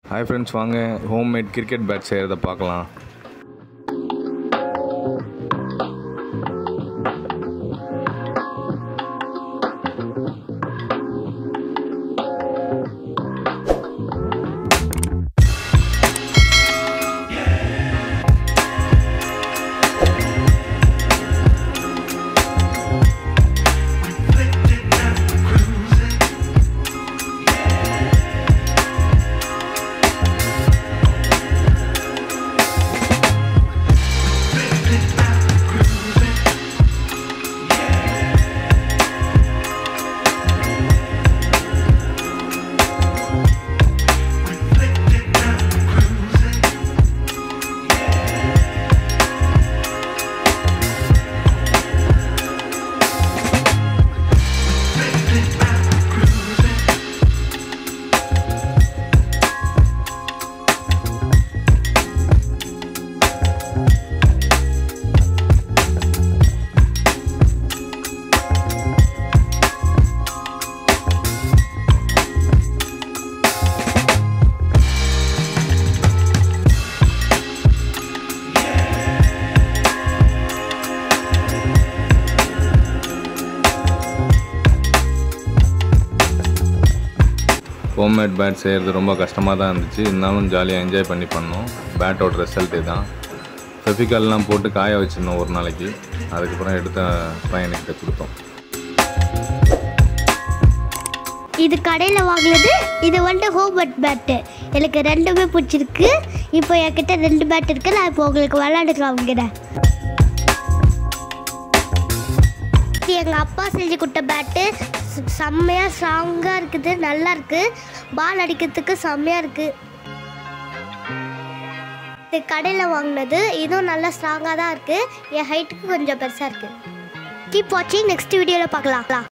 hi friends வாங்க homemade cricket bat செய்கிறத பார்க்கலாம் ஹோம்மேட் பேட் செய்கிறது ரொம்ப கஷ்டமாக தான் இருந்துச்சு இருந்தாலும் ஜாலியாக என்ஜாய் பண்ணி பண்ணோம் பேட்டோட ரிசல்ட் தான் ஃபெஃபிகால்லாம் போட்டு காய வச்சிருந்தோம் ஒரு நாளைக்கு அதுக்கப்புறம் எடுத்த பையனுக்கிட்ட கொடுத்தோம் இது கடையில் வாங்கினது இது வந்துட்டு ஹோம்மேட் பேட்டு எனக்கு ரெண்டுமே பிடிச்சிருக்கு இப்போ என்கிட்ட ரெண்டு பேட் இருக்கு நான் இப்போ உங்களுக்கு விளையாட காமிக்கிறேன் இது எங்கள் அப்பா செஞ்சு கொடுத்த பேட்டு ச- செம்மையா ஸ்ட்ராங்காக இருக்குது நல்லா இருக்கு பால் அடிக்கிறதுக்கு செம்மையாக இருக்கு இது கடையில் வாங்கினது இதுவும் நல்லா ஸ்ட்ராங்காக தான் இருக்குது என் ஹைட்டுக்கு கொஞ்சம் பெருசாக இருக்குது கீப் வாட்சிங் நெக்ஸ்ட் வீடியோவில் பார்க்கலாம்